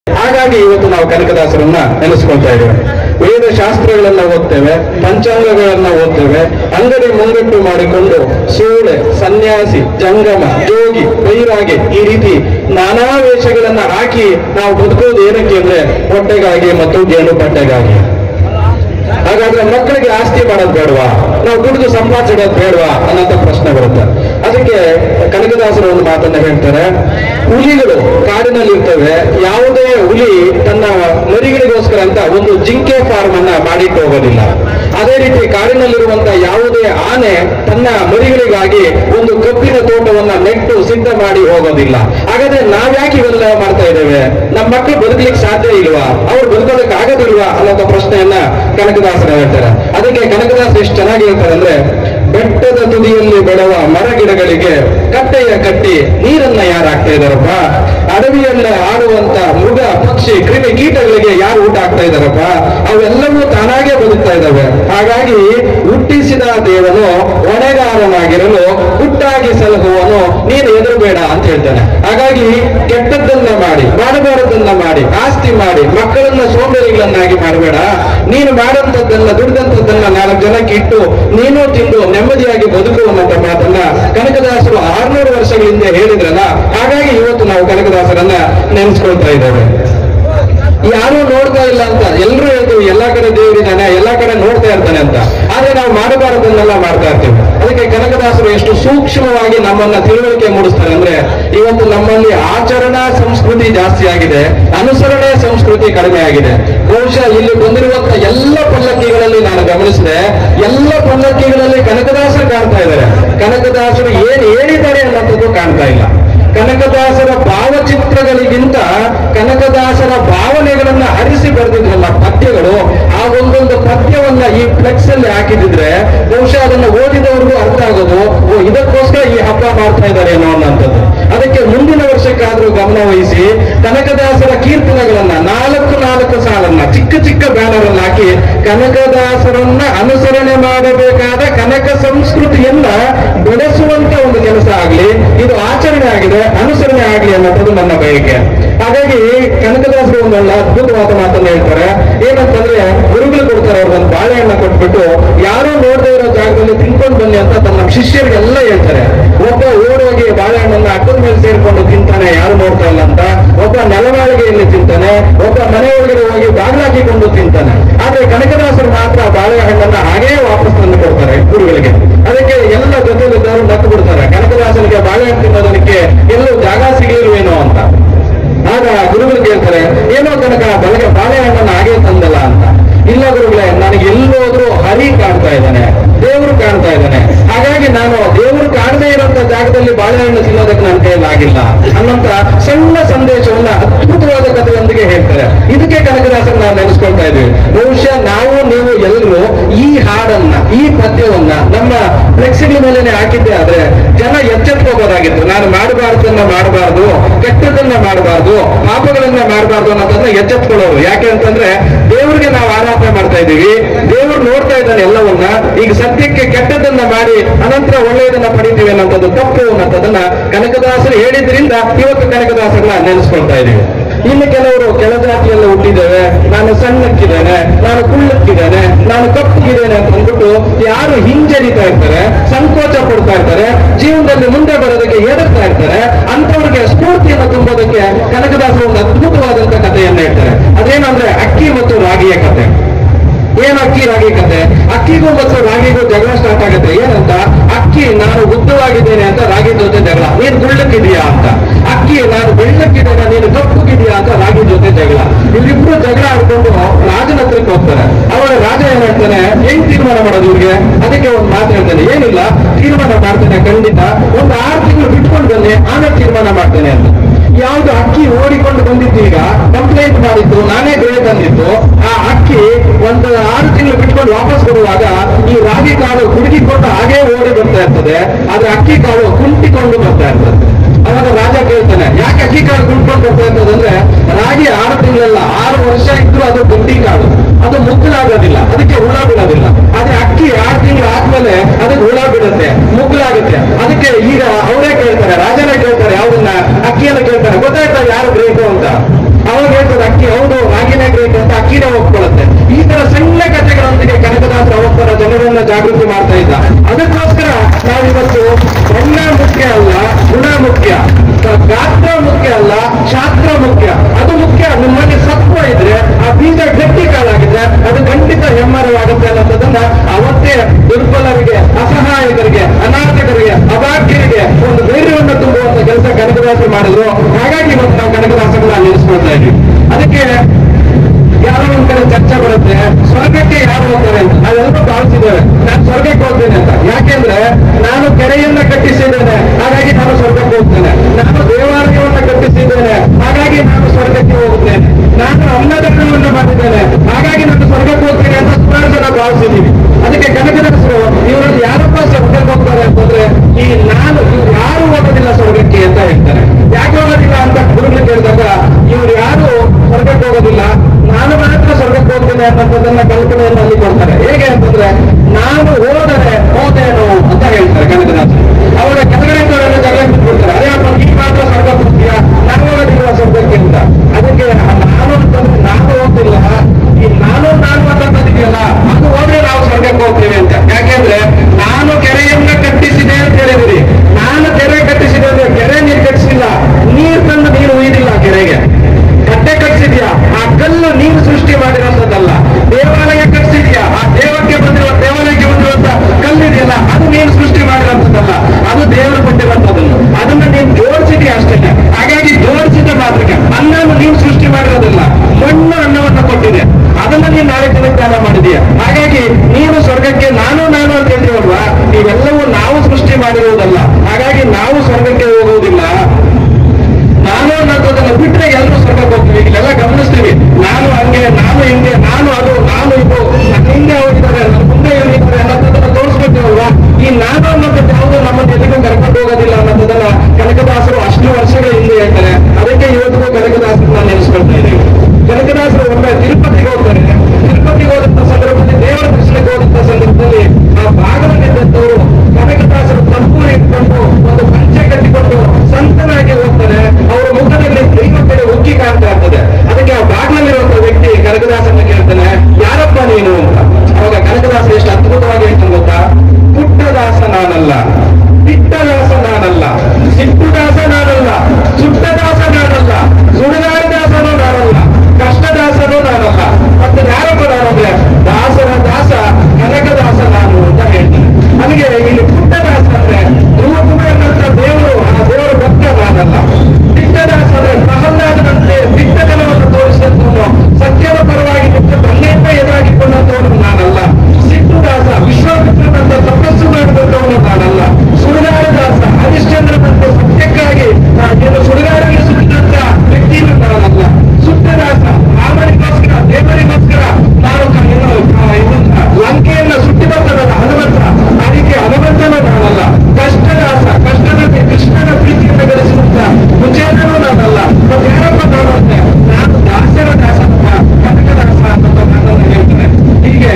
ಹಾಗಾಗಿ ಇವತ್ತು ನಾವು ಕನಕದಾಸರನ್ನ ನೆನೆಸ್ಕೊಳ್ತಾ ಇದ್ದೇವೆ ವೇದ ಶಾಸ್ತ್ರಗಳನ್ನ ಓದ್ತೇವೆ ಪಂಚಾಂಗಗಳನ್ನ ಓದ್ತೇವೆ ಅಂಗಡಿ ಮುಂಗಟ್ಟು ಮಾಡಿಕೊಂಡು ಸೂಳೆ ಸನ್ಯಾಸಿ ಜಂಗಮ ಜೋಗಿ ಬೈರಾಗಿ ಈ ರೀತಿ ನಾನಾ ವೇಷಗಳನ್ನ ಹಾಕಿ ನಾವು ಬದುಕೋದು ಏನಕ್ಕೆ ಅಂದ್ರೆ ಹೊಟ್ಟೆಗಾಗಿ ಮತ್ತು ಗೇಣು ಬಟ್ಟೆಗಾಗಿ ಹಾಗಾದ್ರೆ ಮಕ್ಕಳಿಗೆ ಆಸ್ತಿ ಮಾಡೋದು ಬೇಡವಾ ನಾವು ದುಡಿದು ಸಂಪಾದಿಸೋದು ಬೇಡವಾ ಅನ್ನೋಂಥ ಪ್ರಶ್ನೆ ಬರುತ್ತೆ ಅದಕ್ಕೆ ಕನಕದಾಸರು ಒಂದು ಮಾತನ್ನ ಹೇಳ್ತಾರೆ ಹುಲಿಗಳು ಕಾಡಿನಲ್ಲಿ ಇರ್ತವೆ ಯಾವುದೇ ಹುಲಿ ತನ್ನ ಮರಿಗಳಿಗೋಸ್ಕರ ಅಂತ ಒಂದು ಜಿಂಕೆ ಫಾರ್ಮ್ ಅನ್ನ ಮಾಡಿಟ್ಟು ಹೋಗೋದಿಲ್ಲ ಅದೇ ರೀತಿ ಕಾಡಿನಲ್ಲಿರುವಂತ ಯಾವುದೇ ಆನೆ ತನ್ನ ಮರಿಗಳಿಗಾಗಿ ಒಂದು ಕಬ್ಬಿನ ತೋಟವನ್ನ ನೆಟ್ಟು ಸಿದ್ಧ ಮಾಡಿ ಹೋಗೋದಿಲ್ಲ ಹಾಗಾದ್ರೆ ನಾವ್ಯಾಕೆ ಇವೆಲ್ಲ ಮಾಡ್ತಾ ಇದ್ದೇವೆ ನಮ್ಮ ಮಕ್ಕಳು ಬದುಕಲಿಕ್ಕೆ ಸಾಧ್ಯ ಇಲ್ವಾ ಅವ್ರು ಬದುಕೋದಕ್ಕೆ ಆಗೋದಿಲ್ವಾ ಅನ್ನೋ ಪ್ರಶ್ನೆಯನ್ನ ಕನಕದಾಸರು ಹೇಳ್ತಾರೆ ಅದಕ್ಕೆ ಕನಕದಾಸರು ಎಷ್ಟು ಚೆನ್ನಾಗಿ ಹೇಳ್ತಾರೆ ಅಂದ್ರೆ ಬೆಟ್ಟದ ತುದಿಯಲ್ಲಿ ಬೆಳೆವ ಮರ ಗಿಡಗಳಿಗೆ ಕಟ್ಟೆಯ ಕಟ್ಟಿ ನೀರನ್ನ ಯಾರು ಹಾಕ್ತಾ ಇದಾರಪ್ಪ ಅಡವಿಯಲ್ಲೇ ಆಡುವಂತ ಮೃಗ ಪಕ್ಷಿ ಕ್ರಿಮಿ ಕೀಟಗಳಿಗೆ ಯಾರು ಊಟ ಹಾಕ್ತಾ ಇದಾರಪ್ಪ ಅವೆಲ್ಲವೂ ತಾನಾಗೆ ಬದುಕ್ತಾ ಇದ್ದಾವೆ ಹಾಗಾಗಿ ಹುಟ್ಟಿಸಿದ ದೇವನು ಹೊಣೆಗಾರನಾಗಿರಲು ಹುಟ್ಟಾಗಿ ಸಲಹುವನು ನೀನು ಎದುರಬೇಡ ಅಂತ ಹೇಳ್ತಾನೆ ಹಾಗಾಗಿ ಕೆಟ್ಟದ್ದನ್ನ ಮಾಡಿ ಮಾಡಬಾರದನ್ನ ಮಾಡಿ ಆಸ್ತಿ ಮಾಡಿ ಮಕ್ಕಳನ್ನ ಸೋಂಬೇರಿಗಳನ್ನಾಗಿ ಮಾಡಬೇಡ ನೀನು ಮಾಡಂತದ್ದನ್ನ ದುಡಿದಂತದ್ದನ್ನ ನಾಲ್ಕು ಜನಕ್ಕೆ ಇಟ್ಟು ನೀನು ತಿಂದು ನೆಮ್ಮದಿಯಾಗಿ ಬದುಕು ಅನ್ನೋಂಥ ಮಾತನ್ನ ಕನಕದಾಸರು ಆರ್ನೂರು ವರ್ಷಗಳ ಹಿಂದೆ ಹೇಳಿದ್ರಲ್ಲ ಹಾಗಾಗಿ ಇವತ್ತು ನಾವು ಕನಕದಾಸರನ್ನ ನೆನೆಸ್ಕೊಳ್ತಾ ಇದ್ದೇವೆ ಯಾರು ನೋಡ್ತಾ ಇಲ್ಲ ಅಂತ ಎಲ್ಲರೂ ಹೇಳ್ತೀವಿ ಎಲ್ಲಾ ಕಡೆ ದೇವರಿದ್ದಾನೆ ಎಲ್ಲಾ ಕಡೆ ನೋಡ್ತಾ ಇರ್ತಾನೆ ಅಂತ ಆದ್ರೆ ನಾವು ಮಾಡಬಾರದನ್ನೆಲ್ಲ ಮಾಡ್ತಾ ಇರ್ತೀವಿ ಅದಕ್ಕೆ ಕನಕದಾಸರು ಎಷ್ಟು ಸೂಕ್ಷ್ಮವಾಗಿ ನಮ್ಮನ್ನ ತಿಳುವಳಿಕೆ ಮೂಡಿಸ್ತಾರೆ ಅಂದ್ರೆ ಇವತ್ತು ನಮ್ಮಲ್ಲಿ ಆಚರಣಾ ಸಂಸ್ಕೃತಿ ಜಾಸ್ತಿ ಆಗಿದೆ ಅನುಸರಣೆ ಸಂಸ್ಕೃತಿ ಕಡಿಮೆ ಆಗಿದೆ ಬಹುಶಃ ಇಲ್ಲಿ ಬಂದಿರುವಂತ ಎಲ್ಲ ಪಲ್ಲಕ್ಕಿಗಳಲ್ಲಿ ನಾನು ಗಮನಿಸಿದೆ ಎಲ್ಲ ಪಲ್ಲಕ್ಕಿಗಳಲ್ಲಿ ಕನಕದಾಸರು ಕಾಣ್ತಾ ಇದ್ದಾರೆ ಕನಕದಾಸರು ಏನ್ ಹೇಳಿದ್ದಾರೆ ಅನ್ನೋಂಥದ್ದು ಕಾಣ್ತಾ ಇಲ್ಲ ಕನಕದಾಸರ ಭಾವಚಿತ್ರಗಳಿಗಿಂತ ಕನಕದಾಸರ ಭಾವನೆಗಳನ್ನ ಹರಿಸಿ ಬರೆದಿದ್ರಲ್ಲ ಪದ್ಯಗಳು ಆ ಒಂದೊಂದು ಪದ್ಯವನ್ನ ಈ ಫ್ಲೆಕ್ಸ್ ಅಲ್ಲಿ ಹಾಕಿದಿದ್ರೆ ಬಹುಶಃ ಅದನ್ನ ಓದಿದವ್ರಿಗೂ ಅರ್ಥ ಆಗೋದು ಓ ಇದಕ್ಕೋಸ್ಕರ ಈ ಹಬ್ಬ ಮಾಡ್ತಾ ಇದ್ದಾರೆ ಏನೋ ಅನ್ನೋಂಥದ್ದು ಅದಕ್ಕೆ ಮುಂದಿನ ವರ್ಷಕ್ಕಾದ್ರೂ ಗಮನ ವಹಿಸಿ ಕನಕದಾಸರ ಕೀರ್ತನೆಗಳನ್ನ ನಾಲ್ಕು ನಾಲ್ಕು ಸಾಲನ್ನ ಚಿಕ್ಕ ಚಿಕ್ಕ ಬ್ಯಾನರ್ ಅನ್ನು ಹಾಕಿ ಕನಕದಾಸರನ್ನ ಅನುಸರಣೆ ಮಾಡಬೇಕಾದ ಕನಕ ಸಂಸ್ಕೃತಿಯನ್ನ ಬೆಳೆಸುವಂತ ಒಂದು ಕೆಲಸ ಆಗ್ಲಿ ಇದು ಆಚರಣೆ ಆಗಿದೆ ಅನುಸರಣೆ ಆಗ್ಲಿ ಅನ್ನೋದು ನನ್ನ ಬಯಕೆ ಹಾಗಾಗಿ ಕನಕದಾಸರು ಒಂದು ಒಳ್ಳೆ ಅದ್ಭುತವಾದ ಮಾತನ್ನ ಹೇಳ್ತಾರೆ ಏನಂತಂದ್ರೆ ಗುರುಗಳು ಕೊಡ್ತಾರೆ ಅವ್ರಿಗೊಂದು ಬಾಳೆಹಣ್ಣ ಕೊಟ್ಬಿಟ್ಟು ಯಾರು ನೋಡದೇ ಇರೋ ಜಾಗದಲ್ಲಿ ತಿನ್ಕೊಂಡು ಬನ್ನಿ ಅಂತ ತನ್ನ ಶಿಷ್ಯರಿಗೆಲ್ಲ ಹೇಳ್ತಾರೆ ಒಬ್ಬ ಓಡೋಗಿ ಬಾಳೆಹಣ್ಣನ್ನ ಅಕ್ಕದ ಮೇಲೆ ಸೇರ್ಕೊಂಡು ತಿಂತಾನೆ ಯಾರು ನೋಡ್ತಾ ಇಲ್ಲ ಅಂತ ಒಬ್ಬ ನೆಲಮಾಳಿಗೆಯಲ್ಲಿ ತಿಂತಾನೆ ಒಬ್ಬ ಮನೆ ಒಳಗಡೆ ಹೋಗಿ ಬಾಗಿಲಾಕಿಕೊಂಡು ತಿಂತಾನೆ ಆದ್ರೆ ಕನಕದಾಸರು ಮಾತ್ರ ಬಾಳೆಹಣ್ಣನ್ನ ಹಾಗೇ ವಾಪಸ್ ತಂದು ಕೊಡ್ತಾರೆ ಗುರುಗಳಿಗೆ ಅದಕ್ಕೆ ಎಲ್ಲ ಜೊತೆಲಿದ್ದವರು ನಕ್ಕು ಬಿಡ್ತಾರೆ ಕನಕದಾಸನಿಗೆ ಬಾಳೆಹಣ್ಣು ತಿನ್ನೋದಕ್ಕೆ ಎಲ್ಲೂ ಜಾಗ ಸಿಗಲಿಲ್ವೇನೋ ಅಂತ ಆಗ ಗುರುಗಳು ಕೇಳ್ತಾರೆ ಏನೋ ಕನಕ ಬಲಗೆ ಬಾಳೆಹಣ್ಣನ್ನು ಹಾಗೆ ತಂದಲ್ಲ ಅಂತ ಇಲ್ಲ ಗುರುಗಳೇ ನನಗೆ ಎಲ್ಲೋದ್ರೂ ಹರಿ ಕಾಣ್ತಾ ಇದ್ದಾನೆ ದೇವರು ಕಾಣ್ತಾ ಇದ್ದಾನೆ ಹಾಗಾಗಿ ನಾನು ದೇವರು ಕಾಣದೇ ಇರುವಂತ ಜಾಗದಲ್ಲಿ ಬಾಳೆಹಣ್ಣು ತಿನ್ನೋದಕ್ಕೆ ನನ್ನ ಕೈಯಲ್ಲಿ ಆಗಿಲ್ಲ ಅನ್ನಂತ ಸಣ್ಣ ಸಂದೇಶವನ್ನ ಅದ್ಭುತವಾದ ಕಥೆಯೊಂದಿಗೆ ಹೇಳ್ತಾರೆ ಇದಕ್ಕೆ ಕನಕದಾಸರು ನಾವು ನೆನೆಸ್ಕೊಳ್ತಾ ಇದ್ದೀವಿ ಬಹುಶಃ ನಾವು ನೀವು ಎಲ್ಲರೂ ಈ ಹಾಡನ್ನ ಈ ಪದ್ಯವನ್ನ ನಮ್ಮ ಫ್ಲೆಕ್ಸಿಗಳ ಮೇಲೆನೆ ಹಾಕಿದ್ದೆ ಆದ್ರೆ ಜನ ಎಚ್ಚೆತ್ಕೋಬೋದಾಗಿತ್ತು ನಾನು ಮಾಡಬಾರ್ದನ್ನ ಮಾಡಬಾರ್ದು ಕೆಟ್ಟದನ್ನ ಮಾಡಬಾರ್ದು ಪಾಪಗಳನ್ನ ಮಾಡಬಾರ್ದು ಅನ್ನೋದನ್ನ ಎಚ್ಚೆತ್ಕೊಳ್ಳೋರು ಯಾಕೆ ಅಂತಂದ್ರೆ ದೇವರಿಗೆ ನಾವು ಆರಾಧನೆ ಮಾಡ್ತಾ ಇದ್ದೀವಿ ದೇವರು ನೋಡ್ತಾ ಇದ್ದಾನೆ ಎಲ್ಲವನ್ನ ಈಗ ಸದ್ಯಕ್ಕೆ ಕೆಟ್ಟದನ್ನ ಮಾಡಿ ಅನಂತರ ಒಳ್ಳೆಯದನ್ನ ಪಡಿತೀವಿ ಅನ್ನೋಂಥದ್ದು ತಪ್ಪು ಅನ್ನೋದನ್ನ ಕನಕದಾಸರು ಹೇಳಿದ್ರಿಂದ ಇವತ್ತು ಕನಕದಾಸರನ್ನ ನೆನೆಸ್ಕೊಳ್ತಾ ಇದ್ದೀವಿ ಇನ್ನು ಕೆಲವರು ಕೆಳ ಜಾತಿಯಲ್ಲಿ ಹುಟ್ಟಿದ್ದೇವೆ ನಾನು ಸಣ್ಣಕ್ಕಿದ್ದೇನೆ ನಾನು ಕುಳ್ಳಕ್ಕಿದ್ದೇನೆ ನಾನು ಕಪ್ಪಗಿದ್ದೇನೆ ಅಂತ ಅಂದ್ಬಿಟ್ಟು ಯಾರು ಹಿಂಜರಿತಾ ಇರ್ತಾರೆ ಸಂಕೋಚ ಪಡ್ತಾ ಇರ್ತಾರೆ ಜೀವನದಲ್ಲಿ ಮುಂದೆ ಬರೋದಕ್ಕೆ ಎದುರ್ತಾ ಇರ್ತಾರೆ ಅಂತವ್ರಿಗೆ ಸ್ಫೂರ್ತಿಯನ್ನು ತುಂಬೋದಕ್ಕೆ ಕನಕದಾಸರು ಒಂದು ಅದ್ಭುತವಾದಂತ ಕಥೆಯನ್ನ ಹೇಳ್ತಾರೆ ಅದೇನಂದ್ರೆ ಅಕ್ಕಿ ಮತ್ತು ರಾಗಿಯ ಕಥೆ ಏನ್ ಅಕ್ಕಿ ರಾಗಿ ಕತೆ ಅಕ್ಕಿಗೂ ಮತ್ತು ರಾಗಿಗೂ ಜಗಳ ಸ್ಟಾರ್ಟ್ ಆಗುತ್ತೆ ಏನಂತ ಅಕ್ಕಿ ನಾನು ಉದ್ದವಾಗಿದ್ದೇನೆ ಅಂತ ರಾಗಿ ಜೊತೆ ಜಗಳ ನೀನು ಗುಳ್ಳಕ್ಕಿದೀಯಾ ಅಂತ ಅಕ್ಕಿ ನಾನು ಬೆಳ್ಳಕ್ಕಿದ್ದೇನೆ ನೀನು ಕಪ್ಪುಗಿದೀಯಾ ಅಂತ ರಾಗಿ ಜೊತೆ ಜಗಳ ಇಲ್ಲಿಬ್ರು ಜಗಳ ಆಡ್ಕೊಂಡು ರಾಜನ ಹತ್ರಕ್ಕೆ ಹೋಗ್ತಾರೆ ಅವಾಗ ರಾಜ ಏನ್ ಹೇಳ್ತಾನೆ ಹೆಂಗ್ ತೀರ್ಮಾನ ಮಾಡೋದು ಇವ್ರಿಗೆ ಅದಕ್ಕೆ ಒಂದು ಮಾತು ಹೇಳ್ತಾನೆ ಏನಿಲ್ಲ ತೀರ್ಮಾನ ಮಾಡ್ತೇನೆ ಖಂಡಿತ ಒಂದು ಆರು ತಿಂಗಳು ಬಿಟ್ಕೊಂಡು ಬನ್ನಿ ಆಮೇಲೆ ತೀರ್ಮಾನ ಮಾಡ್ತೇನೆ ಅಂತ ಯಾವ್ದು ಅಕ್ಕಿ ಓಡಿಕೊಂಡು ಬಂದಿದ್ದು ಈಗ ಕಂಪ್ಲೇಂಟ್ ಮಾಡಿದ್ದು ನಾನೇ ಬೆಳೆ ತಂದಿದ್ದು ಆ ಅಕ್ಕಿ ಒಂದು ಆರು ತಿಂಗಳು ಬಿಟ್ಕೊಂಡು ವಾಪಸ್ ಬರುವಾಗ ಈ ರಾಗಿ ಕಾಳು ಹುಡುಕಿಕೊಂಡು ಹಾಗೇ ಓಡಿ ಬರ್ತಾ ಇರ್ತದೆ ಆದ್ರೆ ಅಕ್ಕಿ ಕಾಳು ಕುಂಟಿಕೊಂಡು ಬರ್ತಾ ಇರ್ತದೆ ಅವಾಗ ರಾಜ ಕೇಳ್ತಾನೆ ಯಾಕೆ ಅಕ್ಕಿ ಕಾಳು ಕುಂಟ್ಕೊಂಡು ಬರ್ತಾ ಇರ್ತದೆ ಅಂದ್ರೆ ರಾಗಿ ಆರು ತಿಂಗಳಲ್ಲ ಆರು ವರ್ಷ ಇದ್ರು ಅದು ಗುಂಡಿ ಕಾಳು ಅದು ಮುಗ್ಗಲಾಗೋದಿಲ್ಲ ಅದಕ್ಕೆ ಹುಳ ಬಿಡೋದಿಲ್ಲ ಆದ್ರೆ ಅಕ್ಕಿ ಆರು ತಿಂಗಳು ಆದ್ಮೇಲೆ ಅದಕ್ಕೆ ಹುಳ ಬಿಡುತ್ತೆ ಮುಗ್ಗಲಾಗುತ್ತೆ ಅದಕ್ಕೆ ಈಗ ಅವರೇ ಕೇಳ್ತಾರೆ ರಾಜನೇ ಕೇಳ್ತಾರೆ ಯಾವ್ದನ್ನ ಅಕ್ಕಿಯನ್ನು ಕೇಳ್ತಾರೆ ಗೊತ್ತಾಯ್ತಾ ಯಾರು ಬೇಕು ಅಂತ ಅವಾಗ ಹೇಳ್ತಾರೆ ಜಾಗೃತಿ ಮಾಡ್ತಾ ಇದ್ದ ಅದಕ್ಕೋಸ್ಕರ ನಾವಿವತ್ತು ಬಣ್ಣ ಮುಖ್ಯ ಅಲ್ಲ ಗುಣ ಮುಖ್ಯ ಗ- ಗಾತ್ರ ಮುಖ್ಯ ಅಲ್ಲ ಶಾಸ್ತ್ರ ಮುಖ್ಯ ಅದು ಮುಖ್ಯ ನಿಮ್ಮಲ್ಲಿ ಸತ್ವ ಇದ್ರೆ ಆ ಬೀಜ ಗಟ್ಟಿ ಕಾಲಾಗಿದ್ರೆ ಅದು ಖಂಡಿತ ಹೆಮ್ಮರವಾಗುತ್ತೆ ಅನ್ನೋದನ್ನ ಅವತ್ತೇ ದುರ್ಬಲರಿಗೆ ಅಸಹಾಯಕರಿಗೆ ಅನಾಥಕರಿಗೆ ಅಭಾಗ್ಯರಿಗೆ ಒಂದು ಧೈರ್ಯವನ್ನು ತುಂಬುವಂತ ಕೆಲಸ ಕನಕದಾಸರು ಮಾಡಿದ್ರು ಹಾಗಾಗಿ ಇವತ್ತು ನಾವು ಕನಕದಾಸರನ್ನ ನಿಲ್ಲಿಸ್ಕೊಳ್ತಾ ಇದ್ವಿ ಅದಕ್ಕೆ ಯಾರೋ ಒಂದ್ ಕಡೆ ಚರ್ಚೆ ಬರುತ್ತೆ ಸ್ವರ್ಗಕ್ಕೆ ಯಾರು ಹೋಗ್ತಾರೆ ಅಂತ ನಾವೆಲ್ಲರೂ ಭಾವಿಸಿದ್ದೇವೆ ನಾನು ಸ್ವರ್ಗಕ್ಕೆ ಹೋಗ್ತೇನೆ ಅಂತ ಯಾಕೆಂದ್ರೆ ನಾನು ಕೆರೆಯನ್ನ ಕಟ್ಟಿಸಿದ್ದೇನೆ ಹಾಗಾಗಿ ನಾನು ಸ್ವರ್ಗಕ್ಕೆ ಹೋಗ್ತೇನೆ ನಾನು ದೇವಾಲಯವನ್ನ ಕಟ್ಟಿಸಿದ್ದೇನೆ ಹಾಗಾಗಿ ನಾನು ಸ್ವರ್ಗಕ್ಕೆ ಹೋಗುತ್ತೇನೆ ನಾನು ಅನ್ನದಾನವನ್ನ ಮಾಡಿದ್ದೇನೆ ಹಾಗಾಗಿ ನಾನು ಸ್ವರ್ಗಕ್ಕೆ ಹೋಗ್ತೇನೆ ಅಂತ ಸುಮಾರು ಜನ ಭಾವಿಸಿದ್ದೀವಿ ಅದಕ್ಕೆ ಕನಕದಾಸರು ಇವರಲ್ಲಿ ಯಾರಪ್ಪ ಸ್ವರ್ಗಕ್ಕೆ ಹೋಗ್ತಾರೆ ಅಂತಂದ್ರೆ ಈ ನಾನು ಇವ್ರು ಯಾರು ಹೋಗೋದಿಲ್ಲ ಸ್ವರ್ಗಕ್ಕೆ ಅಂತ ಹೇಳ್ತಾರೆ ಯಾಕೆ ಹೋಗೋದಿಲ್ಲ ಅಂತ ಗುರುಗಳು ಕೇಳಿದಾಗ ಇವ್ರು ಯಾರು ಸ್ವರ್ಗಕ್ಕೆ ಹೋಗೋದಿಲ್ಲ ನಾನು ಮಾತ್ರ ಸ್ವರ್ಗಕ್ಕೆ ಹೋಗ್ತೇನೆ ಅನ್ನೋದನ್ನ ಕಲ್ಪನೆಯನ್ನು ಅಲ್ಲಿ ಕೊಡ್ತಾರೆ ಹೇಗೆ ಅಂತಂದ್ರೆ ನಾನು ಹೋದರೆ ಹೋದೇನು ಅಂತ ಹೇಳ್ತಾರೆ ಕನಕದಾಸರು ಅವರ ಕೆಳಗಡೆ ಇದ್ದವರೆಲ್ಲ ಜಗಳ ಬಿಟ್ಬಿಡ್ತಾರೆ ಅದೇ ಅಪ್ಪ ನೀ ಮಾತ್ರ ಸ್ವರ್ಗಕ್ಕೆ ಹೋಗ್ತೀಯಾ ನಾನು ಹೋಗೋದಿಲ್ಲ ಸ್ವರ್ಗಕ್ಕೆ ಅಂತ ಅದಕ್ಕೆ ಆ ನಾನು ಅಂತಂದ್ರೆ ನಾನು ಹೋಗ್ತಿಲ್ಲ ಈ ನಾನು ನಾನು ಅನ್ನೋದಿದೆಯಲ್ಲ ಅದು ಹೋದ್ರೆ ನಾವು ಸ್ವರ್ಗಕ್ಕೆ ಹೋಗ್ತೇವೆ ಅಂತ ಯಾಕೆಂದ್ರೆ ನಾನು ಕೆರೆಯನ್ನ ಕಟ್ಟಿಸಿದೆ ಅಂತ ಹೇಳಿದಿರಿ ನಾನು ಕೆರೆ ಕಟ್ಟಿಸಿದೆ ಅಂದ್ರೆ ಕೆರೆ ನೀರು ಕಟ್ಟಿಸಿಲ್ಲ ನೀರು ತಂದು ನೀರು ಉಯ್ದಿಲ್ಲ ಕೆರೆಗೆ ಕಟ್ಟೆ ಕಟ್ಟಿಸಿದ್ಯಾ ಆ ಕಲ್ಲು ನೀನು ಸೃಷ್ಟಿ ಮಾಡಿರೋಂಥದ್ದಲ್ಲ ದೇವಾಲಯ ಕಟ್ಟಿಸಿದ್ಯಾ ಆ ದೇವಕ್ಕೆ ಬಂದಿರುವ ದೇವಾಲಯಕ್ಕೆ ಬಂದಿರುವಂತ ಕಲ್ಲಿದೆಯಲ್ಲ ಅದು ನೀನು ಸೃಷ್ಟಿ ಮಾಡಿರೋಂಥದ್ದಲ್ಲ ಅದು ದೇವರು ಕೊಟ್ಟಿರುವಂತದ್ದನ್ನು ಅದನ್ನ ನೀನು ಜೋಡಿಸಿದ್ಯಾ ಅಷ್ಟೇ ಹಾಗಾಗಿ ಜೋಡಿಸಿದ ಮಾತ್ರಕ್ಕೆ ಅನ್ನವನ್ನು ನೀನು ಸೃಷ್ಟಿ ಮಾಡಿರೋದಿಲ್ಲ ಮಣ್ಣು ಅನ್ನವನ್ನು ಕೊಟ್ಟಿದೆ ಅದನ್ನ ನೀನು ನಾಳೆ ಜ್ಞಾನ ಮಾಡಿದೀಯ ಹಾಗಾಗಿ ನೀನು ಸ್ವರ್ಗಕ್ಕೆ ನಾನು ನಾನು ಅಂತ ಹೇಳ್ತೀವಲ್ವಾ ಇವೆಲ್ಲವೂ ನಾವು ಸೃಷ್ಟಿ ಮಾಡಿರುವುದಲ್ಲ ಹಾಗಾಗಿ ನಾವು ಸ್ವರ್ಗಕ್ಕೆ ಹೋಗುವುದಿಲ್ಲ ನಾನು ಅನ್ನೋದನ್ನ ಬಿಟ್ಟರೆ ಎಲ್ಲರೂ ಸ್ವರ್ಗಕ್ಕೆ ಹೋಗ್ತೀವಿ ಇಲ್ಲೆಲ್ಲ ಗಮನಿಸ್ತೀವಿ ನಾನು ಹಂಗೆ ನಾನು ಹಿಂಗೆ ನಾನು ಅದು ನಾನು ಇದು ನನ್ನ ಹಿಂದೆ ಹೋಗಿದ್ದಾರೆ ನನ್ನ ಮುಂದೆ ಹೋಗಿದ್ದಾರೆ ಅನ್ನೋದನ್ನ ತೋರಿಸ್ಕೊತೀವಲ್ವಾ ಈ ನಾನು ಅನ್ನೋದು ಯಾವುದು ನಮ್ಮನ್ನು ಎಲ್ಲಿಗೂ ಕರ್ಕೊಂಡು ಹೋಗೋದಿಲ್ಲ ಅನ್ನೋದನ್ನ ಕನಕದಾಸರು ಅಷ್ಟು ವರ್ಷಗಳ ಹಿಂದೆ ಹೇಳ್ತಾರೆ ಅದಕ್ಕೆ ಇವತ್ತಿಗೂ ಕನಕದಾಸರನ್ನ ನೆನೆಸ್ಕೊಳ್ತಾ ಇದ್ದೀವಿ ಕನಕದಾಸರು ಒಮ್ಮೆ ತಿರುಪತಿಗೆ ಹೋಗ್ತಾರೆ ತಿರುಪತಿಗೆ ಹೋದಂತ ಸಂದರ್ಭದಲ್ಲಿ ದೇವರ ದರ್ಶನಕ್ಕೆ ಹೋದಂತ ಸಂದರ್ಭದಲ್ಲಿ ಆ ಭಾಗವತಿದ್ದವರು ಕನಕದಾಸರು ತಂಪೂರಿ ಇಟ್ಕೊಂಡು ಒಂದು ಪಂಚೆ ಕಟ್ಟಿಕೊಂಡು ಸಂತನಾಗಿ ಹೋಗ್ತಾರೆ ಅವರ ಮುಖದಲ್ಲಿ ದೈವ ಕಡೆ ಉಕ್ಕಿ ಕಾಣ್ತಾ ಇರ್ತದೆ ಅದಕ್ಕೆ ಆ ಬಾಗಿಲಲ್ಲಿರುವಂತ ವ್ಯಕ್ತಿ ಕನಕದಾಸನ ಕೇಳ್ತಾನೆ ಯಾರಪ್ಪ ನೀನು ಅಂತ ಅವಾಗ ಕನಕದಾಸ ಎಷ್ಟು ಅದ್ಭುತವಾಗಿ ಹೇಳ್ತಾನೆ ಗೊತ್ತಾ ಪುಟ್ಟದಾಸ ನಾನಲ್ಲ ಬಿಟ್ಟದಾಸ ನಾನಲ್ಲ ಸಿಟ್ಟುದಾಸ ನಾನಲ್ಲ ಸುಟ್ಟದಾಸ ನಾನಲ್ಲ ಸುಡುಗಾರದಾಸನೂ ನಾನಲ್ಲ ಕಷ್ಟದಾಸನೂ ನಾನಲ್ಲ ಮತ್ತೆ ಯಾರಪ್ಪ ನಾನು ಅಂದ್ರೆ ದಾಸರ ದಾಸ ಕನಕದಾಸ ನಾನು ಅಂತ ಹೇಳ್ತಾನೆ ನನಗೆ ಇಲ್ಲಿ ಪುಟ್ಟದಾಸ ಅಂದ್ರೆ ಧ್ರುವ ಕುಬೇರನಂತ ದೇವರು ಆ ದೇವರ ಭಕ್ತ ನಾನಲ್ಲ ಬಿಟ್ಟದಾಸ ಅಂದ್ರೆ ಪ್ರಹ್ಲಾದನಂತೆ ಬಿಟ್ಟತನವನ್ನು ತೋರಿಸಿದಂತವನು ಸತ್ಯದ ಪರವಾಗಿ ನಿಂತು ತನ್ನೆಯಿಂದ ಎದುರಾಗಿಕೊಂಡಂತವನು ನಾನಲ್ಲ ಸಿಟ್ಟುದಾಸ ವಿಶ್ವಾಮಿತ್ರನಂತ ತಪಸ್ಸು ಮಾಡಿದಂತವನು ನಾನಲ್ಲ ಸುಡುಗಾರದಾಸ ಹರಿಶ್ಚಂದ್ರನಂತ ಸತ್ಯಕ್ಕಾಗಿ ಆ ಏನು ಸುಡುಗಾರಿಗೆ ಸುತ್ತಿದಂತ ವ್ಯಕ್ತಿಯನ್ನು ನಾನಲ್ಲ ಸುಟ್ಟದಾಸ ರಾಮನಿಗೋಸ್ಕರ ದೇವರಿಗೋಸ್ಕರ ನಾನು ಕ- ಏನು, ಆ, ಇದನ್ನ ಲಂಕೆಯನ್ನ ಸುಟ್ಟಿದಂತನಲ್ಲ ಹನುಮಂತ ಅದಕ್ಕೆ ಹನುಮಂತನೂ ನಾನಲ್ಲ ಕಷ್ಟದಾಸ ಕಷ್ಟದಲ್ಲಿ ಕೃಷ್ಣನ ಪ್ರೀತಿಯನ್ನು ಗಳಿಸಿದಂತ ಕುಚೇಲನೂ ನಾನಲ್ಲ ಮತ್ತೆ ಯಾರಪ್ಪ ನಾನು ಅಂದ್ರೆ ನಾನು ದಾಸರ ದಾಸನಪ್ಪ ಕನಕದಾಸ ಅಂತ ನನ್ನನ್ನು ಹೇಳ್ತೇನೆ ಹೀಗೆ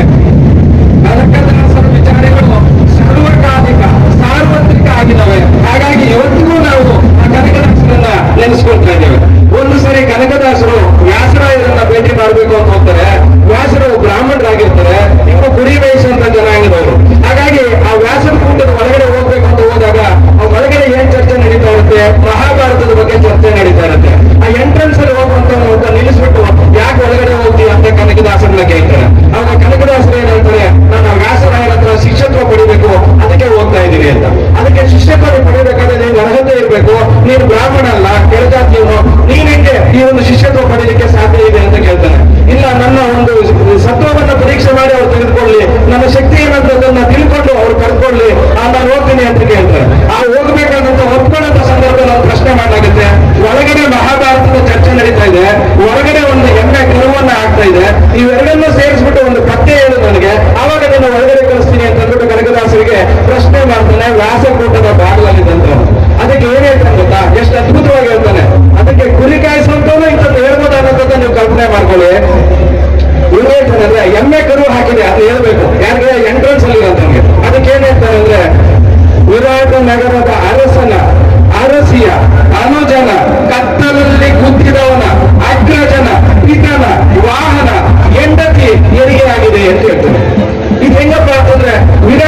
ಕನಕದಾಸರ ವಿಚಾರಗಳು ಸರ್ವಕಾಲಿಕ ಸಾರ್ವತ್ರಿಕ ಆಗಿದ್ದಾವೆ ಹಾಗಾಗಿ ಇವತ್ತಿಗೂ ನಾವು ಆ ಕನಕದಾಸರನ್ನ ನೆನೆಸ್ಕೊಳ್ತಾ ಇದ್ದೇವೆ ಒಂದು ಸರಿ ಕನಕದಾಸರು ವ್ಯಾಸರಾಯರನ್ನ ಭೇಟಿ ಮಾಡಬೇಕು ಅಂತ ಹೋಗ್ತಾರೆ ವ್ಯಾಸರು ಬ್ರಾಹ್ಮಣರಾಗಿರ್ತಾರೆ ಇವರು ಕುರಿ ಮೇಯಿಸುವಂತ ಜನಾಂಗದವರು ಹಾಗಾಗಿ ಆ ವ್ಯಾಸರ ಕೂಟದ ಒಳಗಡೆ ಹೋಗ್ಬೇಕು ಅಂತ ಹೋದಾಗ ಆ ಒಳಗಡೆ ಏನ್ ಚರ್ಚೆ ನಡೀತಾ ಇರುತ್ತೆ ಮಹಾಭಾರತದ ಬಗ್ಗೆ ಚರ್ಚೆ ನಡೀತಾ ಇರುತ್ತೆ ಆ ಎಂಟ್ರೆನ್ಸ್ ಅಲ್ಲಿ ಹೋಗುವಂತ ಒಬ್ಬ ನಿಲ್ಲಿಸ್ಬಿಟ್ಟು ಯಾಕೆ ಒಳಗಡೆ ಹೋಗ್ತೀವಿ ಅಂತ ಕನಕದಾಸರನ್ನ ಕೇಳ್ತಾರೆ ಅವಾಗ ಕನಕದಾಸರು ಏನ್ ಹೇಳ್ತಾರೆ ನಾನು ವ್ಯಾಸರಾಯರ ಹತ್ರ ಶಿಷ್ಯತ್ವ ಪಡಿಬೇಕು ಅದಕ್ಕೆ ಹೋಗ್ತಾ ಇದ್ದೀನಿ ಅಂತ ಅದಕ್ಕೆ ಶಿಷ್ಯತ್ವ ಪಡಿಬೇಕಾದ್ರೆ ನಿನ್ಗೆ ಅರ್ಹತೆ ಇರಬೇಕು ನೀನು ಬ್ರಾಹ್ಮಣ ಅಲ್ಲ ಕೆಳಜಾತಿಯವನು ನೀನ್ ಹೆಂಗೆ ಈ ಒಂದು ಶಿಷ್ಯತ್ವ ಪಡೀಲಿಕ್ಕೆ ಸಾಧ್ಯ ಇದೆ ಅಂತ ಕೇಳ್ತಾನೆ ಇಲ್ಲ ನನ್ನ ಒಂದು ಸತ್ವವನ್ನ ಪರೀಕ್ಷೆ ಮಾಡಿ ಅವ್ರು ತೆಗೆದುಕೊಳ್ಳಿ ನನ್ನ ಶಕ್ತಿ ಏನಂತದನ್ನ ತಿಳ್ಕೊಂಡು ಅವ್ರು ಕರ್ಕೊಳ್ಳಿ ಆ ನಾನು ಹೋಗ್ತೀನಿ ಅಂತ ಕೇಳ್ತಾರೆ ಆ ಹೋಗ್ಬೇಕಾದಂತ ಒಪ್ಕೊಳ್ಳೋಂತ ಸಂದರ್ಭ ನಾವು ಪ್ರಶ್ನೆ ಮಾಡಲಾಗುತ್ತೆ ಒಳಗಡೆ ಮಹಾಭಾರತದ ಚರ್ಚೆ ನಡೀತಾ ಇದೆ ಹೊರಗಡೆ ಒಂದು ಎಮ್ಮೆ ಕರುವನ್ನ ಆಗ್ತಾ ಇದೆ ಇವೆರಡನ್ನೂ ಸೇರಿಸ್ಬಿಟ್ಟು ಒಂದು ಪತ್ತೆ ಹೇಳು ನನಗೆ ಆವಾಗ ನಾನು ಒಳಗಡೆ ಕಳಿಸ್ತೀನಿ ಅಂತ ಅಂದ್ಬಿಟ್ಟು ಕನಕದಾಸರಿಗೆ ಪ್ರಶ್ನೆ ಮಾಡ್ತಾನೆ ವ್ಯಾಸಕೂಟದ ಬಾಗಿಲಲ್ಲಿದ್ದಂಥವ್ರು ಅದಕ್ಕೆ ಏನ್ ಹೇಳ್ತಾನೆ ಗೊತ್ತಾ ಎಷ್ಟು ಅದ್ಭುತವಾಗಿ ಹೇಳ್ತಾನೆ ಅದಕ್ಕೆ ಕುರಿ ಕಾಯಿಸುವಂತವನು ಇಂಥದ್ದು ಹೇಳ್ಬೋದು ಅನ್ನೋದನ್ನ ನೀವು ಕಲ್ಪನೆ ಮಾಡ್ಕೊಳ್ಳಿ ಇವ್ರು ಹೇಳ್ತಾನೆ ಅಂದ್ರೆ ಎಮ್ಮೆ ಕರು ಹಾಕಿದೆ ಅದು ಹೇಳ್ಬೇಕು ಯಾರಿಗೆ ಎಂಟ್ರೆನ್ಸ್ ಅಲ್ಲಿ ಇರೋಂಥವ್ರಿಗೆ ಅದಕ್ಕೆ ಏನ್ ಹೇಳ್ತಾರೆ ಅಂದ್ರೆ ವಿರಾಟ ನಗರದ ಅರಸನ ಅರಸಿಯ ಅನುಜನ ಕತ್ತಲಲ್ಲಿ ಗುದ್ದಿದವನ ಅಗ್ರಜನ ಪಿತನ ವಾಹನ ಹೆಂಡತಿ ಹೆರಿಗೆ ಆಗಿದೆ ಅಂತ ಹೇಳ್ತಾರೆ ಇದು ಹೆಂಗಪ್ಪ ಅಂತಂದ್ರೆ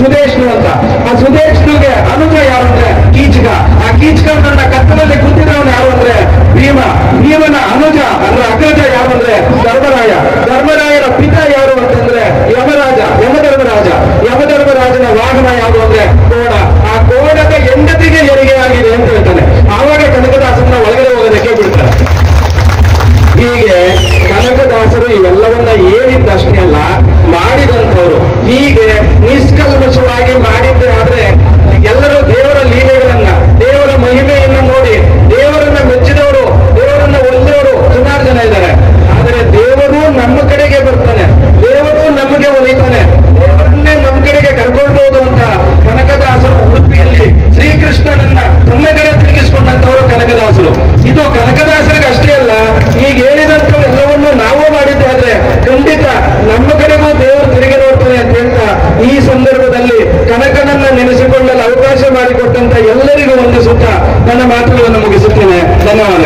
ಸುದೇಶ್ನು ಅಂತ ಆ ಸುದೇಶ್ನುಗೆ ಅನುಜ ಯಾರು ಅಂದ್ರೆ ಕೀಚಕ ಆ ಕೀಚಕನ ಕತ್ತಲಲ್ಲಿ ಕುಂತಿದ್ದವನು ಯಾರು ಅಂದ್ರೆ ಭೀಮ ಭೀಮನ ಅನುಜ ಅಂದ್ರೆ ಅಗ್ರಜ ಯಾರು ಅಂದ್ರೆ ಧರ್ಮರಾಯ ಧರ್ಮರಾಯನ ಪಿತ ಯಾರು ಅಂತಂದ್ರೆ ಯಮರಾಜ ಯಮಧರ್ಮರಾಜ ಯಮಧರ್ಮರಾಜನ ವಾಹನ ಯಾವುದು ಅಂದ್ರೆ ಕೋಣ ಆ ಕೋಣದ ಹೆಂಡತಿಗೆ ಹೆರಿಗೆ ಆಗಿದೆ ಅಂತ ಹೇಳ್ತಾನೆ ಆವಾಗ ಕನಕದಾಸನ ಒಳಗಡೆ ಹೋಗೋದಕ್ಕೆ ಬಿಡ್ತಾರೆ ಹೀಗೆ ಕನಕದಾಸರು ಇವೆಲ್ಲವನ್ನ ಹೇಳಿದ್ದಷ್ಟೇ ಅಲ್ಲ ಮಾಡಿದಂಥವ್ರು ಹೀಗೆ ನಿಷ್ಕಲ್ಮಶವಾಗಿ ಮಾಡಿದ್ದೆ ಆದ್ರೆ ಎಲ್ಲರೂ ದೇವರ ಲೀಲೆಗಳನ್ನ ದೇವರ ಮಹಿಮೆಯನ್ನ ನೋಡಿ ದೇವರನ್ನ ಮೆಚ್ಚಿದವರು ದೇವರನ್ನ ಒಲಿದವರು ಸುಮಾರು ಜನ ಇದ್ದಾರೆ ಆದರೆ ದೇವರು ನಮ್ಮ ಕಡೆಗೆ ಬರ್ತಾನೆ ದೇವರು ನಮಗೆ ಒಲಿತಾನೆ ದೇವರನ್ನೇ ನಮ್ಮ ಕಡೆಗೆ ಕರ್ಕೊಂಡು ಹೋಗುವಂತ ಕನಕದಾಸರು ಉಡುಪಿಯಲ್ಲಿ ಶ್ರೀಕೃಷ್ಣನನ್ನ ತನ್ನ ಕಡೆ ತಿರುಗಿಸಿಕೊಂಡಂತವರು ಕನಕದಾಸರು ಇದು ಕನಕದಾಸರಿಗೆ ಅಷ್ಟೇ ಅಲ್ಲ ಈಗ ಹೇಳಿದಂತ ಎಲ್ಲವನ್ನೂ ನಾವು ಮಾಡಿದ್ದೆ ಆದ್ರೆ ಖಂಡಿತ ನಮ್ಮ ಕಡೆಗೂ ದೇವರು ತಿರುಗಿ ನೋಡ್ತಾನೆ ಅಂತ ಹೇಳ್ತಾ ಈ ಸಂದರ್ಭದಲ್ಲಿ ಕನಕನನ್ನ ನೆನೆಸಿಕೊಳ್ಳಲು ಅವಕಾಶ ಮಾಡಿಕೊಟ್ಟಂತ ಎಲ್ಲರಿಗೂ ಒಂದು ಸುತ್ತ ನನ್ನ ಮಾತುಗಳನ್ನು ಮುಗಿಸುತ್ತೇನೆ ಧನ್ಯವಾದ